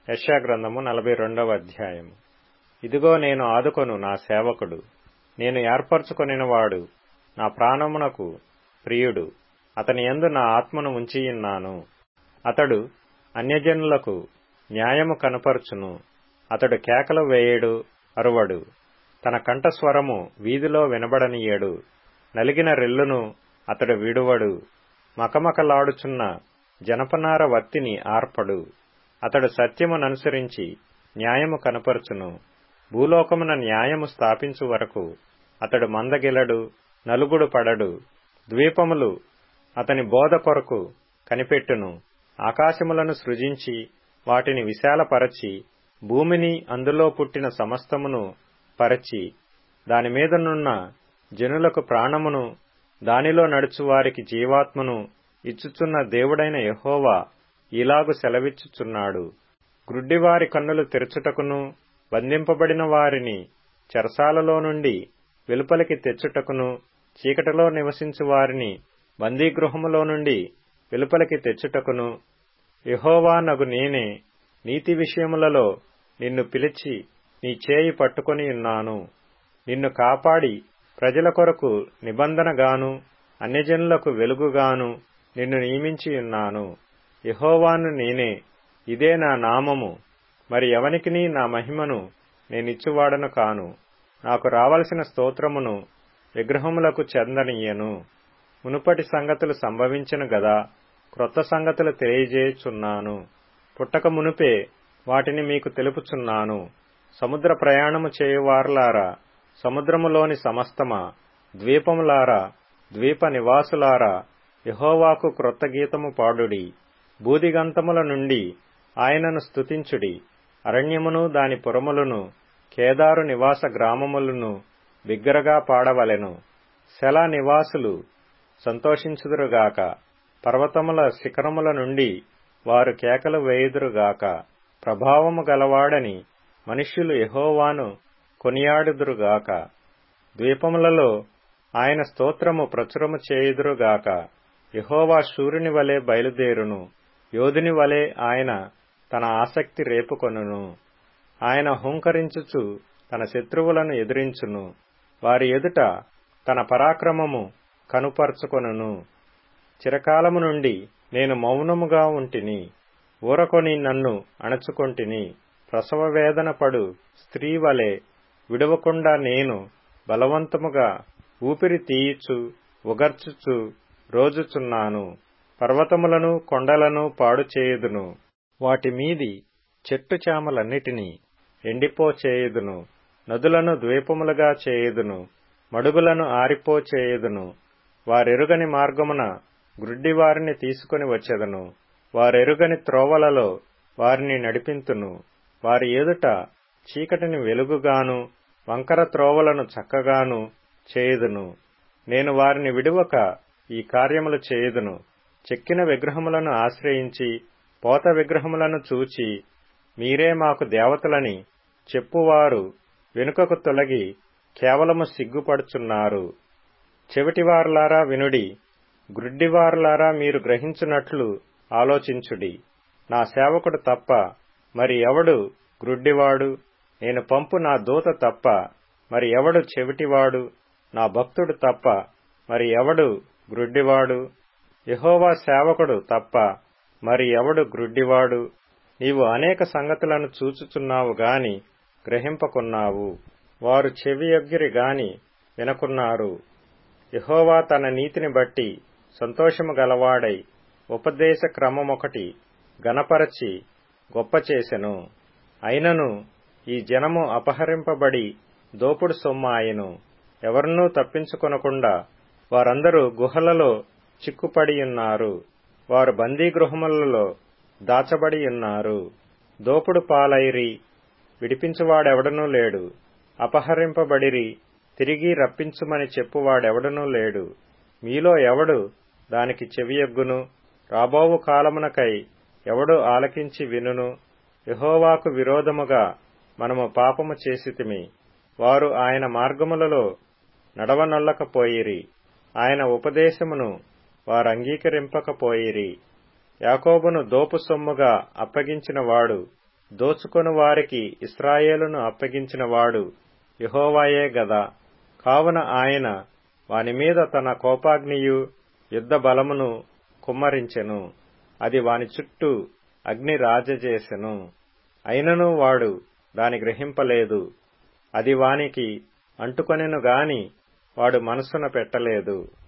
యశాగ్రంథము నలభై రెండవ అధ్యాయము ఇదిగో నేను ఆదుకొను నా సేవకుడు నేను ఏర్పరచుకొనినవాడు నా ప్రాణమునకు ప్రియుడు అతని యందు నా ఆత్మను ఉంచియున్నాను అతడు అన్యజనులకు న్యాయము కనపరచును అతడు కేకలు వేయడు అరువడు తన కంఠస్వరము వీధిలో వినబడనీయడు నలిగిన రెల్లును అతడు విడువడు మకమకలాడుచున్న జనపనార వత్తిని ఆర్పడు అతడు సత్యముననుసరించి న్యాయము కనపరచును భూలోకమున న్యాయము స్థాపించు వరకు అతడు మందగిలడు నలుగుడు పడడు ద్వీపములు అతని బోధ కొరకు కనిపెట్టును ఆకాశములను సృజించి వాటిని విశాలపరచి భూమిని అందులో పుట్టిన సమస్తమును పరచి దానిమీదనున్న జనులకు ప్రాణమును దానిలో నడుచువారికి జీవాత్మను ఇచ్చుచున్న దేవుడైన యహోవా ఇలాగు సెలవిచ్చుచున్నాడు గ్రుడ్డివారి కన్నులు తెరచుటకును బంధింపబడిన వారిని చెరసాలలో నుండి వెలుపలికి తెచ్చుటకును చీకటిలో నివసించు వారిని బందీగృహములో నుండి వెలుపలికి తెచ్చుటకును యహోవా నగు నేనే నీతి విషయములలో నిన్ను పిలిచి నీ చేయి పట్టుకొని ఉన్నాను నిన్ను కాపాడి ప్రజల కొరకు నిబంధనగాను అన్యజనులకు వెలుగుగాను నిన్ను నియమించి ఉన్నాను యహోవాను నేనే ఇదే నా నామము మరి ఎవనికిని నా మహిమను నేనిచ్చువాడను కాను నాకు రావలసిన స్తోత్రమును విగ్రహములకు చెందనీయను మునుపటి సంగతులు సంభవించను గదా క్రొత్త సంగతులు తెలియజేయుచున్నాను పుట్టక మునుపే వాటిని మీకు తెలుపుచున్నాను సముద్ర ప్రయాణము చేయువారులారా సముద్రములోని సమస్తమా ద్వీపములారా ద్వీప నివాసులారా యహోవాకు క్రొత్త గీతము పాడుడి బూదిగంతముల నుండి ఆయనను స్తుతించుడి అరణ్యమును దాని పురములను కేదారు నివాస గ్రామములను బిగ్గరగా పాడవలెను శల నివాసులు సంతోషించుదురుగాక పర్వతముల శిఖరముల నుండి వారు కేకలు వేయుదురుగాక ప్రభావము గలవాడని మనుష్యులు యహోవాను కొనియాడుదురుగాక ద్వీపములలో ఆయన స్తోత్రము ప్రచురము చేయుదురుగాక యహోవా సూర్యుని వలె బయలుదేరును యోధుని వలె ఆయన తన ఆసక్తి రేపుకొనును ఆయన హుంకరించుచు తన శత్రువులను ఎదిరించును వారి ఎదుట తన పరాక్రమము కనుపర్చుకొనును చిరకాలము నుండి నేను మౌనముగా ఉంటిని ఊరకొని నన్ను అణచుకొంటిని ప్రసవ వేదన పడు స్త్రీ వలె విడవకుండా నేను బలవంతముగా ఊపిరి తీయిచు ఉగర్చుచు రోజుచున్నాను పర్వతములను కొండలను పాడు చేయుదును వాటి మీది చెట్టు చామలన్నిటినీ ఎండిపోచేయుదును నదులను ద్వీపములుగా చేయుదును మడుగులను ఆరిపోచేయుదును వారెరుగని మార్గమున గ్రుడ్డివారిని తీసుకుని వచ్చెదను వారెరుగని త్రోవలలో వారిని నడిపింతును వారి ఎదుట చీకటిని వెలుగుగాను వంకర త్రోవలను చక్కగాను చేయుదును నేను వారిని విడువక ఈ కార్యములు చేయుదును చెక్కిన విగ్రహములను ఆశ్రయించి పోత విగ్రహములను చూచి మీరే మాకు దేవతలని చెప్పువారు వెనుకకు తొలగి కేవలము సిగ్గుపడుచున్నారు చెవిటివారులారా వినుడి గ్రుడ్డివారులారా మీరు గ్రహించున్నట్లు ఆలోచించుడి నా సేవకుడు తప్ప మరి ఎవడు గ్రుడ్డివాడు నేను పంపు నా దూత తప్ప మరి ఎవడు చెవిటివాడు నా భక్తుడు తప్ప మరి ఎవడు గ్రుడ్డివాడు యహోవా సేవకుడు తప్ప మరి ఎవడు గ్రుడ్డివాడు నీవు అనేక సంగతులను చూచుచున్నావు గాని గ్రహింపకున్నావు వారు చెవియొగ్గిరి గాని వినకున్నారు యహోవా తన నీతిని బట్టి సంతోషము గలవాడై ఉపదేశ క్రమమొకటి గనపరచి గొప్ప చేసెను అయినను ఈ జనము అపహరింపబడి దోపుడు సొమ్మాయెను ఎవరినూ తప్పించుకొనకుండా వారందరూ గుహలలో చిక్కుపడియున్నారు వారు బందీగృహములలో దాచబడియున్నారు దోపుడు పాలైరి విడిపించువాడెవడనూ లేడు అపహరింపబడిరి తిరిగి రప్పించుమని చెప్పువాడెవడనూ లేడు మీలో ఎవడు దానికి చెవియొగ్గును రాబోవు కాలమునకై ఎవడు ఆలకించి వినును యహోవాకు విరోధముగా మనము పాపము చేసితిమి వారు ఆయన మార్గములలో నడవనొల్లకపోయిరి ఆయన ఉపదేశమును వారంగీకరింపకపోయిరి యాకోబును దోపు సొమ్ముగా అప్పగించిన వాడు దోచుకొని వారికి ఇస్రాయేలును అప్పగించిన వాడు యహోవాయే గదా కావున ఆయన వాని మీద తన కోపాగ్నియు యుద్ధ బలమును కుమ్మరించెను అది వాని చుట్టూ అగ్ని రాజజేసెను అయినను వాడు దాని గ్రహింపలేదు అది వానికి అంటుకొనెను గాని వాడు మనసున పెట్టలేదు